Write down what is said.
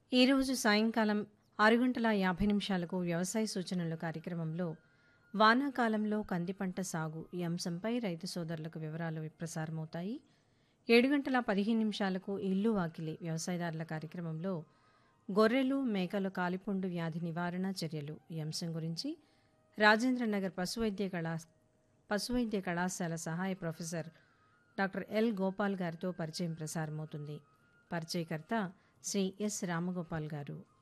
ఈరోజు సాయంకాలం ఆరు గంటల యాభై నిమిషాలకు వ్యవసాయ సూచనలు కార్యక్రమంలో వానాకాలంలో కంది పంట సాగు ఈ అంశంపై రైతు సోదరులకు వివరాలు ప్రసారమవుతాయి ఏడు గంటల పదిహేను నిమిషాలకు ఇల్లు వాకిలి వ్యవసాయదారుల కార్యక్రమంలో గొర్రెలు మేకల కాలిపుండు వ్యాధి నివారణ చర్యలు ఈ అంశం గురించి రాజేంద్రనగర్ పశువైద్య కళా పశువైద్య కళాశాల సహాయ ప్రొఫెసర్ డాక్టర్ ఎల్ గోపాల్ గారితో పరిచయం ప్రసారమవుతుంది పరిచయకర్త శ్రీ ఎస్ రామగోపాల్ గారు